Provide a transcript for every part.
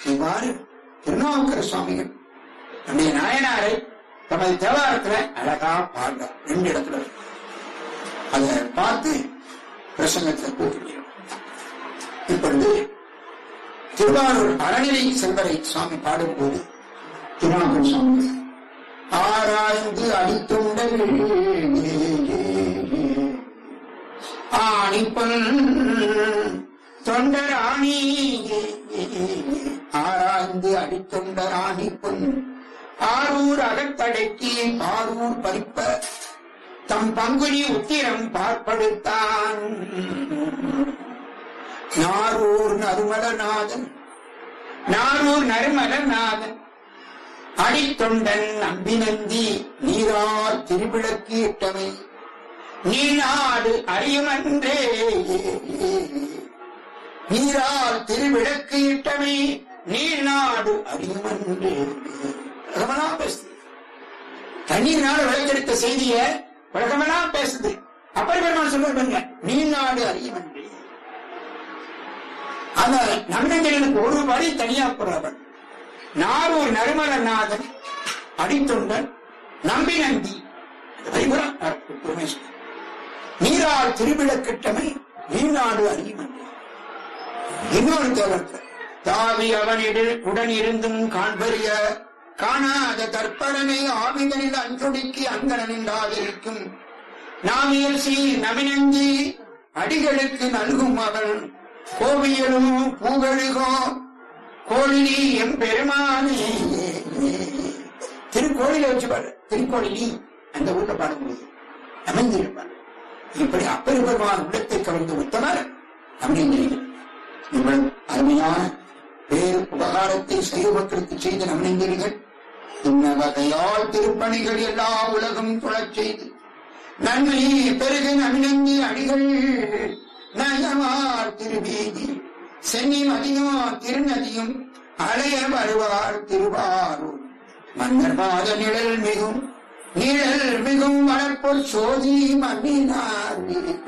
இவ்வாறு திருநாவுக்கர சுவாமிகள் நம்முடைய நாயனாரை தமது தேவாரத்துல அழகா பாடுறார் ரெண்டு இடத்துல இருக்கு. அதை பார்த்து பிரசங்கத்தை கூட்டுகிறோம் இப்பொழுது திருவாரூர் அறநிலை செல்வரை சுவாமி பாடும்போது திருநாவுக்கர சுவாமி ஆராய்ந்து அடித்துண்டல் ஆணிப்பன் தொண்டராணி ஆராய்ந்து அடித்தொண்டர் ஆணிப்பன் ஆரூர் அகத்தடக்கி ஆரூர் பறிப்ப தம் பங்குனி உத்திரம் பார்ப்படுத்தான் நாரூர் நறுமலநாதன் நாரூர் நறுமலநாதன் அடித்தொண்டன் நம்பினந்தி நீரார் திருவிளக்கு இட்டமை நீ நாடு அறியுமன்றே நீரால் திருவிளக்கு இட்டமை நீ நாடு அறியுமன்றே உலகமெல்லாம் பேசுது தண்ணீர்னால விளைச்செடுத்த செய்திய உலகமெல்லாம் பேசுது அப்படி பெருமாள் சொல்லுவாங்க நீ நாடு அறியுமன்றே அந்த நன்னஞ்சலுக்கு ஒரு வரி தனியா போறவன் நாரூர் நறுமலநாதன் அடித்தொண்டன் நம்பி நந்தி வரிபுறம் பரமேஸ்வரன் நீரால் திருவிழக்கிட்டமை நீநாடு அறியும் இன்னொரு தேவர்கள் தாவி அவனிடம் உடன் இருந்தும் காண்பறிய காணாத தற்பரனை ஆவிதனில் அன்றொடுக்கி அங்கனின்றாதிருக்கும் நாமியல் சீ நமினங்கி அடிகளுக்கு நல்கும் அவள் கோவியலும் பூகழுகோ கோழினி எம் பெருமானே திருக்கோழில வச்சு பாரு திருக்கோழிலி அந்த ஊர்ல பாடும்போது அமைந்திருப்பார் இப்படி அப்பெருமான் உள்ளத்தை கவர்ந்து உத்தமர் அமைந்திருக்கிறார் இவள் அருமையான பேரு உபகாரத்தை செய்த மக்களுக்கு செய்த நம்பினீர்கள் இன்ன வகையால் திருப்பணிகள் எல்லா உலகம் தொழச் செய்து நன்மை பெருகு நமினங்கி அடிகள் நயமார் திருவீதி சென்னி மதியும் திருநதியும் அலைய வருவார் திருவாரூர் மன்னர் மாத நிழல் மிகும் நிழல் மிகும் வளர்ப்போர் சோதி மன்னினார்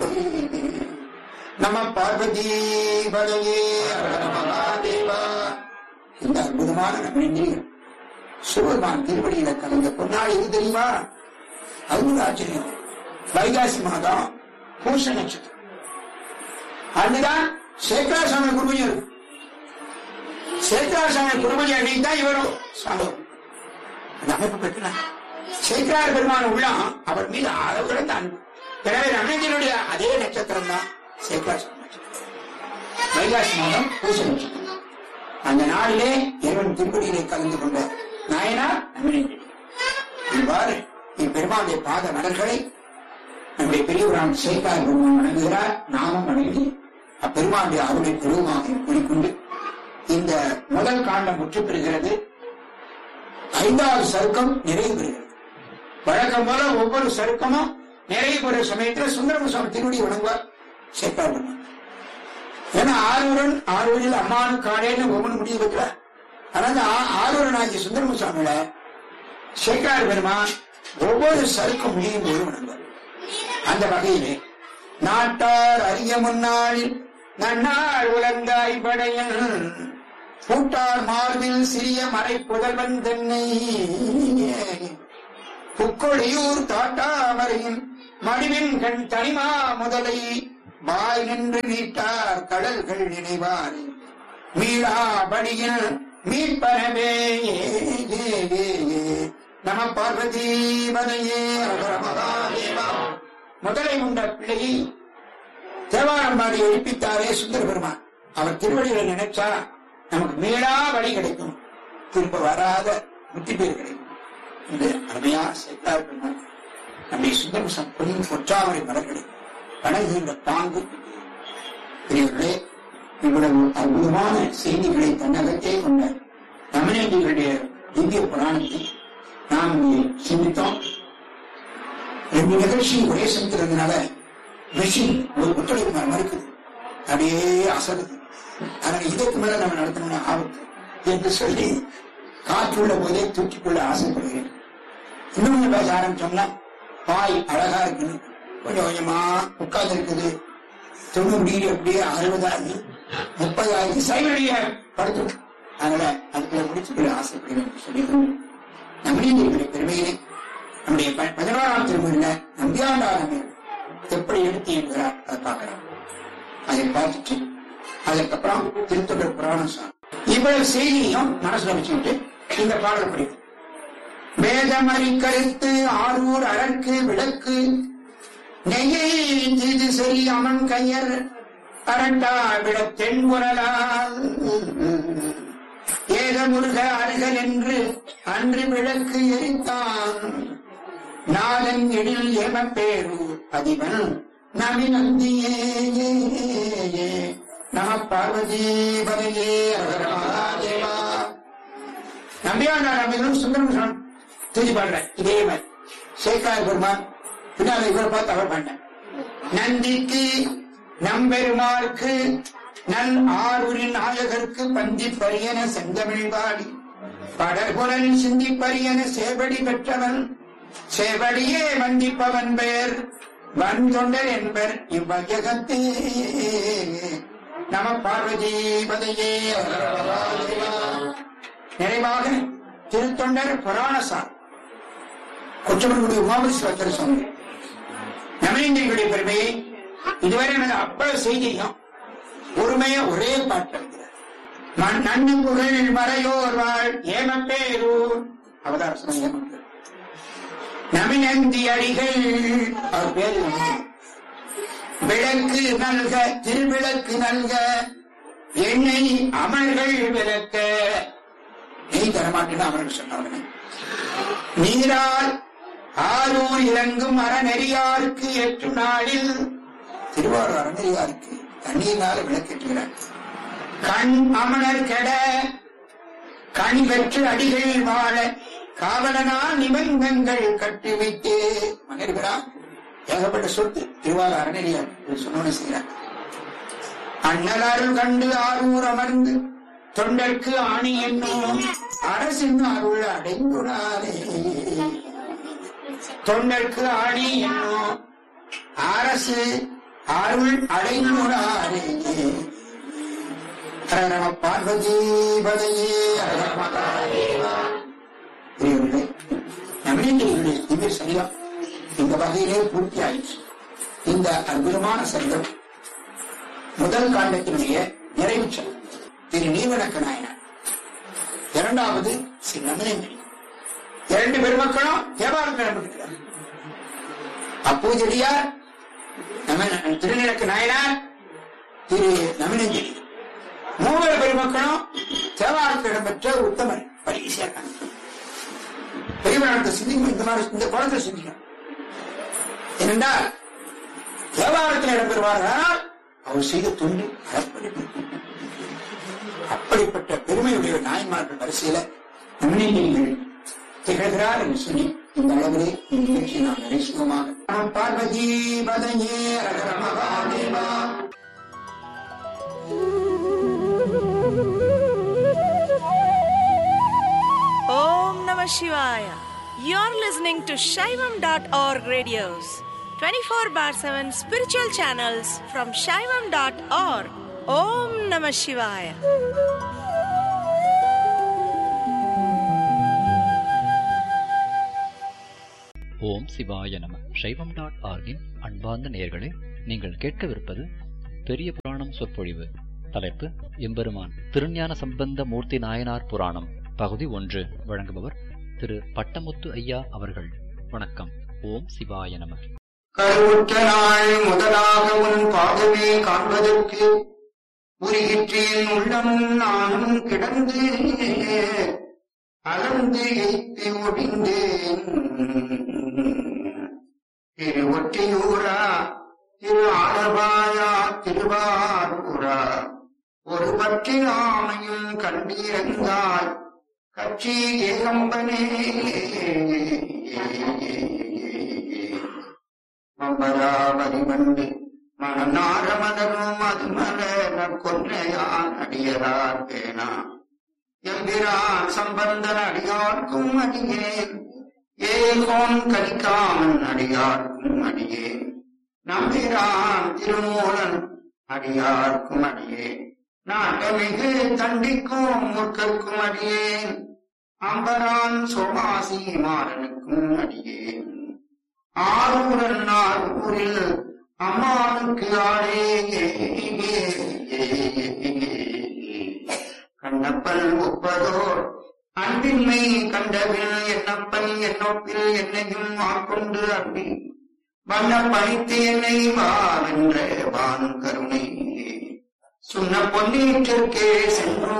நம பார்வதி பதையே மகாதேவா இந்த அற்புதமான நம்பினீர்கள் சிவபெருமான் திருவடியில கலந்த பொன்னாள் இது தெரியுமா அது ஒரு ஆச்சரியம் வைகாசி மாதம் பூச நட்சத்திரம் அதுதான் சேக்கராசாமி குருமணி இருக்கு சேக்கராசாமி குருமணி அன்னைக்கு தான் இவரும் சாமி அந்த அமைப்பு பெற்றார் சேக்கரார் பெருமான உள்ளம் அவர் மீது அளவு கிடந்த அன்பு எனவே ரமேந்திரனுடைய அதே நட்சத்திரம் தான் சேக்கராசாமி நட்சத்திரம் வைகாசி மாதம் பூச நட்சத்திரம் அந்த நாளிலே இறைவன் திருப்படியிலே கலந்து கொண்ட நாயனார் அமிர்தகிரி. இவ்வாறு இப்பெருமானுடைய பாத மலர்களை நம்முடைய பெரியவரான் சேக்கார் பெருமான் வணங்குகிறார் நாமும் வணங்கி அப்பெருமானுடைய அருளை பெருமாக கூறிக்கொண்டு இந்த முதல் காண்டம் முற்று பெறுகிறது ஐந்தாவது சருக்கம் நிறைவு பெறுகிறது வழக்கம் போல ஒவ்வொரு சருக்கமும் நிறைவு பெறுற சமயத்தில் சுந்தரம சுவாமி திருவடி வணங்குவார் சேக்கார் பெருமான் ஏன்னா ஆரூரன் ஆரூரில் அம்மானு காடேன்னு ஒவ்வொன்று முடிவு வைக்கிறார் அதனால ஆ- ஆரூரன் ஆகிய சுந்தரம சுவாமியில சேக்கார் பெருமான் ஒவ்வொரு சருக்கும் முடியும் போது வணங்குவார் அந்த வகையிலே நாட்டார் அறிய முன்னாளில் நன்னாள் உலந்தாய் படையன் பூட்டார் மார்பில் சிறிய மறை புதல்வன் தென்னை புக்கொழியூர் தாட்டாமரையின் மடிவின் கண் தனிமா முதலை வாய் நின்று நீட்டார் கடல்கள் நினைவார் மீளா படியில் மீட்பனவே நம பார்வதி மதையே மகாதேவா முதலை உண்ட பிள்ளையை தேவாரம்பாடி எழுப்பித்தாரே சுந்தர பெருமான் அவர் திருவடிகளை நினைச்சா நமக்கு மேலா வழி கிடைக்கும் திரும்ப வராத முத்தி பேர் கிடைக்கும் இந்த அருமையா சேர்த்தார் பெருமான் நம்முடைய சுந்தர சம்பனின் பொற்றாமரை மலர்களை வணங்குகின்ற பாங்கு பெரியவர்களே இவ்வளவு அற்புதமான செய்திகளை தன்னகத்தே கொண்ட தமிழர்களுடைய திவ்ய புராணத்தை நாம் இங்கே சிந்தித்தோம் ரெண்டு நிகழ்ச்சி ஒரே சமயத்தினால மெஷின் ஒரு ஒத்துழைப்பு ம- மறுக்குது அப்படியே அசருது அதனால இதற்கு மேல நம்ம நடத்தணும்னு ஆபத்து என்று சொல்லி காற்றுள்ள போதே தூக்கிக்கொள்ள ஆசைப்படுகிறேன் இன்னொன்னு பேச ஆரம்பிச்சோம்னா பாய் அழகா இருக்குது கொஞ்சம் கொஞ்சமா உட்கார்ந்து இருக்குது தொண்ணூறு டிகிரி அப்படியே அறுபதாகி முப்பதாகி சைவடிய படுத்து அதனால அதுக்குள்ள முடிச்சுக்கிற ஆசைப்படுகிறேன் சொல்லி நம்முடைய பெருமையிலே நம்முடைய ப- பதினோராம் திருமுறையில நம்பியாண்டாரமே எப்படி எடுத்து என்கிறார் அதை பார்க்கலாம் அதை பார்த்துட்டு அதுக்கப்புறம் திருத்தொடர் புராணம் சார் இவ்வளவு செய்தியும் மனசுல வச்சுக்கிட்டு இந்த பாடல் படிக்கும் வேதமறி கருத்து ஆரூர் அரற்கு விளக்கு நெய்யை இது சரி அமன் கையர் அரண்டா விட தென்குரலால் ஏக முருக அருகல் என்று அன்று விளக்கு எரித்தான் நாதன் எழில் ஏமப்பேரூர் அதிபன் நபி நந்தியே நம பார்வதி பதையே மகாதேவா நம்பியாண்டார் நம்பிகளும் சுந்தரம் சொன்ன திருச்சி பாடுறேன் இதே மாதிரி சேக்காய பெருமான் பின்னால் இவரை பார்த்து அவர் பண்ணேன் நந்திக்கு நம்பெருமாருக்கு நல் ஆரூரின் நாயகருக்கு பந்தி பரியன செந்தமிழ் பாடி படர்குணல் சிந்தி பரியன சேவடி பெற்றவன் சேவடியே வந்திப்பவன் பெயர் வந்தொண்டர் என்பர் இவ்வையகத்தே நம பார்வதி பதையே நிறைவாக திருத்தொண்டர் புராணசார் கொச்சமனுடைய உமாபேஸ்வரர் சுவாமி நவீந்திரிகளுடைய பெருமையை இதுவரை எனது அவ்வளவு செய்தியும் ஒருமையா ஒரே பாட்டு எழுதுகிறார். மண் நன்னு புகழ் மறையோர் வாழ் ஏமப்பேரூர் அவதார சுவாமி ஏமப்பேரூர் நமினந்தி அடிகள் அவர் பேரு நந்தி. விளக்கு நல்க திருவிளக்கு நல்க எண்ணெய் அமல்கள் விளக்க நெய் தரமாட்டேன்னு அமர்கள் சொன்னாங்க நீரால் ஆரூர் இறங்கும் அறநெறியாருக்கு ஏற்று நாளில் திருவாரூர் அறநெறியாருக்கு தண்ணீர்னால விளக்கேற்றுகிறார் கண் அமணர் கெட கண் பெற்று அடிகள் வாழ காவலனா நிபந்தங்கள் கட்டி வைத்து மன்னர்களா ஏகப்பட்ட சொத்து திருவாரூர் அறநெறியார் இது சொன்னோன்னு செய்கிறார் அண்ணல் அருள் கண்டு ஆரூர் அமர்ந்து தொண்டர்க்கு ஆணி என்னும் அரசின் அருள் அடைந்துடாரே தொண்டர்க்கு ஆணி என்னும் அரசு அருள் அடைந்துடாரே ஹர நம பார்வதி பதையே ஹர நம மகாதேவா. பெரியவர்களே, நவீனர்களுடைய திவ்ய சரியம் இந்த வகையிலே பூர்த்தி ஆயிடுச்சு இந்த அற்புதமான சங்கம் முதல் காண்டத்தினுடைய நிறைவு சொல் திரு நீவனக்க நாயனார் இரண்டாவது ஸ்ரீ நந்தனேந்திரி இரண்டு பெருமக்களும் தேவாரம் நடந்திருக்கிறார் அப்பூஜடியார் நம திருநிலக்கு நாயனார் திரு நமினஞ்சலி மூவர் பெருமக்களும் தேவாரத்தில் இடம்பெற்ற உத்தமர் பரிசா இருக்காங்க பெரியவர்களத்தை சிந்திக்கும் இந்த மாதிரி இந்த குளத்தை சிந்திக்கணும் ஏனென்றால் தேவாரத்தில் இடம்பெறுவார்கள் அவர் செய்த தொண்டு அறப்படிப்பு அப்படிப்பட்ட பெருமையுடைய நாயன்மார்கள் வரிசையில நமினஞ்சலிகள் திகழ்கிறார் என்று சொல்லி இந்த அளவிலே இந்த நிகழ்ச்சியை நாம் நிறைசுவமாக நாம் பார்வதி பதையே அழக Mahadeva Om Namah Shivaya. You're listening to Shaivam.org radios, 24 bar 7 spiritual channels from Shaivam.org. Om Namah Shivaya. ஓம் சிவாய நம சைவம் டாட் ஆர்கின் அன்பார்ந்த நேயர்களே நீங்கள் கேட்கவிருப்பது பெரிய புராணம் சொற்பொழிவு தலைப்பு எம்பெருமான் திருஞான சம்பந்த மூர்த்தி நாயனார் புராணம் பகுதி ஒன்று வழங்குபவர் திரு பட்டமுத்து ஐயா அவர்கள் வணக்கம் ஓம் சிவாய நம கருவுற்ற நாள் முதலாக உன் பாதமே காண்பதற்கு உருகிற்றேன் உள்ளமும் நானும் கிடந்து அலர்ந்து எய்த்து ஒடிந்தேன் திரு ஒட்டியூரா திரு ஆலபாயா திருவாரூரா ஒரு பற்றினாமையும் கண்டிருந்தாய் கட்சி ஏகம்பனே மம்பராவதி வந்து மணநார மலரும் அது மலர கொன்றையான் அடியரார் பேனா எம்பிரான் சம்பந்தன் அடியார்க்கும் அடியேன் ஏகோன் கலிக்காமன் அடியார்க்கும் அடியேன் நம்பிரான் திருமூலன் அடியார்க்கும் அடியேன் நாட்டமிகு தண்டிக்கும் முற்கற்கும் அடியேன் அம்பரான் சோமாசி மாறனுக்கும் அடியேன் ஆரூரன் ஊரில் அம்மானுக்கு ஆடே கண்ணப்பன் ஒப்பதோர் அன்பின்மை கண்டபின் என்னப்பன் என்னொப்பில் என்னையும் ஆட்கொண்டு அன்பி வண்ண பணித்து என்னை வாவென்ற வான் கருணை சொன்ன பொன்னீற்றிற்கே சென்றோம்